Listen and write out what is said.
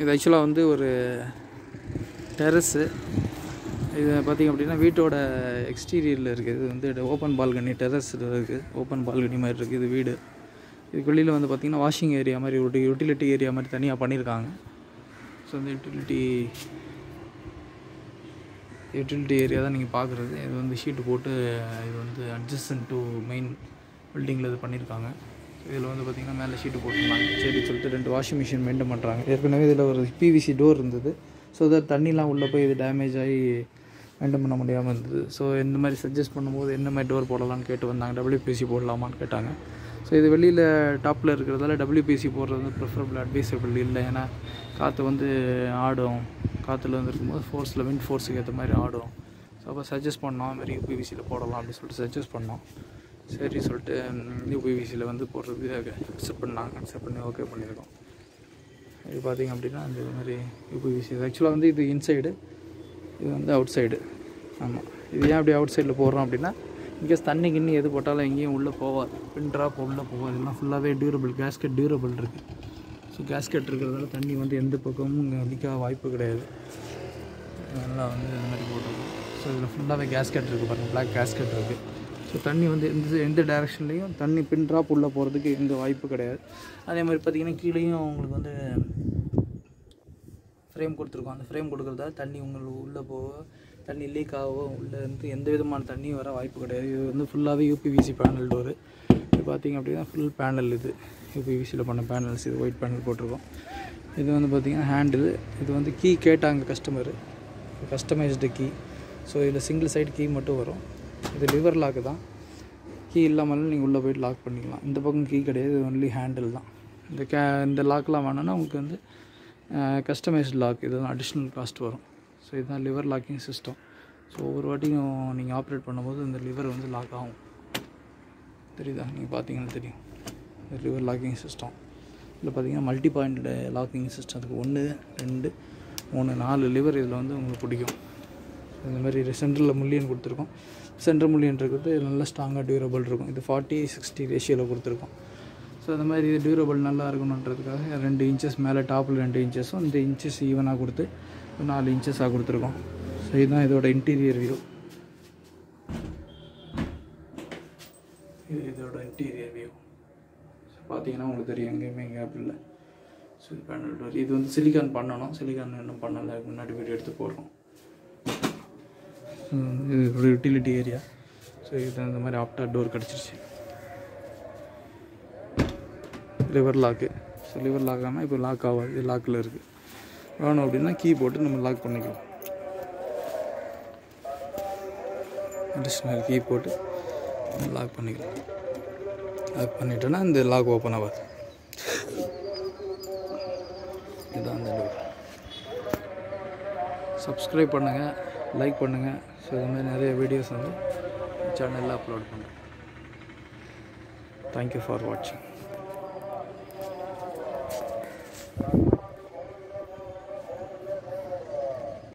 இது ஆக்சுவலாக வந்து ஒரு டெரஸு இது பார்த்திங்க அப்படின்னா வீட்டோட எக்ஸ்டீரியரில் இருக்குது இது வந்து ஓப்பன் பால்கனி டெரஸ் இருக்குது ஓப்பன் பால்கனி மாதிரி இருக்குது இது வீடு இதுக்கு வெளியில் வந்து பார்த்திங்கன்னா வாஷிங் ஏரியா மாதிரி ஒரு யூட்டிலிட்டி ஏரியா மாதிரி தனியாக பண்ணியிருக்காங்க ஸோ இந்த யூட்டிலிட்டி யூட்டிலிட்டி ஏரியா தான் நீங்கள் பார்க்குறது இது வந்து ஷீட்டு போட்டு இது வந்து அட்ஜஸ்டன் டு மெயின் பில்டிங்கில் இது பண்ணியிருக்காங்க இதில் வந்து பார்த்திங்கன்னா மேலே ஷீட்டு போட்டிருந்தாங்க சரி சொல்லிட்டு ரெண்டு வாஷிங் மிஷின் மெயின்டைன் பண்ணுறாங்க ஏற்கனவே இதில் ஒரு பிவிசி டோர் இருந்தது ஸோ தட் தண்ணிலாம் உள்ளே போய் இது டேமேஜ் ஆகி மெயின்டைன் பண்ண முடியாமல் இருந்தது ஸோ இந்த மாதிரி சஜஸ்ட் பண்ணும்போது என்ன மாதிரி டோர் போடலாம்னு கேட்டு வந்தாங்க டபிள்யூபிசி போடலாமான்னு கேட்டாங்க ஸோ இது வெளியில் டாப்பில் இருக்கிறதால டபிள்யூபிசி போடுறது வந்து ப்ரிஃபரபிள் அட்வைசபிள் இல்லை ஏன்னா காற்று வந்து ஆடும் காற்றுல வந்து இருக்கும்போது ஃபோர்ஸில் விண்ட் ஃபோர்ஸுக்கு ஏற்ற மாதிரி ஆடும் ஸோ அப்போ சஜஸ்ட் பண்ணோம் அது மாதிரி யூபிவிசியில் போடலாம் அப்படின்னு சொல்லிட்டு சஜஸ்ட் பண்ணோம் சரி சொல்லிட்டு யூபிவிசியில் வந்து போடுறது அக்செப்ட் பண்ணாங்க அக்செப்ட் பண்ணி ஓகே பண்ணியிருக்கோம் இது பார்த்திங்க அப்படின்னா இந்த மாதிரி யூபிவிசி ஆக்சுவலாக வந்து இது இன்சைடு இது வந்து அவுட் சைடு ஆமாம் இது ஏன் அப்படி அவுட் சைடில் போடுறோம் அப்படின்னா இன்கேஸ் தண்ணி கிண்ணி எது போட்டாலும் எங்கேயும் உள்ளே போகாது பின் ட்ராப் உள்ளே போகாது இதெல்லாம் ஃபுல்லாகவே டியூரபிள் கேஸ்கெட் டியூரபிள் இருக்குது ஸோ கேஸ்கெட் இருக்கிறதால தண்ணி வந்து எந்த பக்கமும் இங்கே நிற்க வாய்ப்பு கிடையாது நல்லா வந்து இந்த மாதிரி போட்டிருக்கோம் ஸோ இதில் ஃபுல்லாகவே கேஸ்கெட் இருக்குது பாருங்கள் பிளாக் கேஸ்கெட் இருக்குது ஸோ தண்ணி வந்து எந்த எந்த டேரெக்ஷன்லேயும் தண்ணி பின் ட்ராப் உள்ளே போகிறதுக்கு எந்த வாய்ப்பு கிடையாது அதே மாதிரி பார்த்திங்கன்னா கீழேயும் உங்களுக்கு வந்து ஃப்ரேம் கொடுத்துருக்கோம் அந்த ஃப்ரேம் கொடுக்குறதால தண்ணி உங்களுக்கு உள்ளே போக தண்ணி லீக் ஆகவோ உள்ளே இருந்து எந்த விதமான தண்ணியும் வர வாய்ப்பு கிடையாது இது வந்து ஃபுல்லாகவே யூபிவிசி பேனல் டோரு இது பார்த்திங்க அப்படின்னா ஃபுல் பேனல் இது யூபிவிசியில் பண்ண பேனல்ஸ் இது ஒயிட் பேனல் போட்டிருக்கோம் இது வந்து பார்த்திங்கன்னா ஹேண்டில் இது வந்து கீ கேட்டாங்க கஸ்டமரு கஸ்டமைஸ்டு கீ ஸோ இதில் சிங்கிள் சைடு கீ மட்டும் வரும் இது லிவர் லாக்கு தான் கீ இல்லாமலும் நீங்கள் உள்ளே போய்ட்டு லாக் பண்ணிக்கலாம் இந்த பக்கம் கீ கிடையாது இது ஒன்லி ஹேண்டில் தான் இந்த கே இந்த லாக்லாம் வேணும்னா உங்களுக்கு வந்து கஸ்டமைஸ்டு லாக் இதுதான் அடிஷ்னல் காஸ்ட் வரும் ஸோ இதுதான் லிவர் லாக்கிங் சிஸ்டம் ஸோ ஒவ்வொரு வாட்டியும் நீங்கள் ஆப்ரேட் பண்ணும்போது இந்த லிவர் வந்து லாக் ஆகும் தெரியுதா நீங்கள் பார்த்தீங்கன்னா தெரியும் இந்த லிவர் லாக்கிங் சிஸ்டம் இதில் பார்த்தீங்கன்னா மல்டி பாயிண்ட் லாக்கிங் சிஸ்டம் அதுக்கு ஒன்று ரெண்டு மூணு நாலு லிவர் இதில் வந்து உங்களுக்கு பிடிக்கும் இந்த மாதிரி சென்டரில் முல்லியன் கொடுத்துருக்கோம் சென்டர் முல்லியன் இருக்கிறது இது நல்லா ஸ்ட்ராங்காக டியூரபிள் இருக்கும் இது ஃபார்ட்டி சிக்ஸ்டி ரேஷியோவில் கொடுத்துருக்கோம் ஸோ இந்த மாதிரி இது டியூரபிள் நல்லா இருக்கணுன்றதுக்காக ரெண்டு இன்ச்சஸ் மேலே டாப்பில் ரெண்டு இன்ச்சஸும் இந்த இன்ச்சஸ் ஈவனாக கொடுத்து ஒரு நாலு இன்ச்சஸாக கொடுத்துருக்கோம் ஸோ இதுதான் இதோட இன்டீரியர் வியூ இது இதோட இன்டீரியர் வியூ பார்த்தீங்கன்னா உங்களுக்கு தெரியும் எங்கேயுமே கேப் இல்லை ஸோ இது பேனல் டோர் இது வந்து சிலிக்கான் பண்ணணும் சிலிக்கான் இன்னும் பண்ணலை முன்னாடி வீடியோ எடுத்து போடுறோம் இது ஒரு யூட்டிலிட்டி ஏரியா ஸோ இது இந்த மாதிரி ஆப்டா டோர் கிடச்சிருச்சு lever lock so lever lock ஆனால் இப்போ லாக் ஆகாது இது லாக்கில் இருக்குது வேணும் அப்படின்னா கீ போட்டு நம்ம லாக் பண்ணிக்கலாம் அடிஷ்னல் கீ போட்டு லாக் பண்ணிக்கலாம் லாக் பண்ணிட்டோன்னா இந்த லாக் ஓப்பன் ஆகாது இதுதான் அந்த டோர் சப்ஸ்கிரைப் பண்ணுங்கள் லைக் பண்ணுங்கள் ஸோ இது மாதிரி நிறைய வீடியோஸ் வந்து சேனலில் அப்லோட் பண்ணுறேன் தேங்க்யூ ஃபார் வாட்சிங்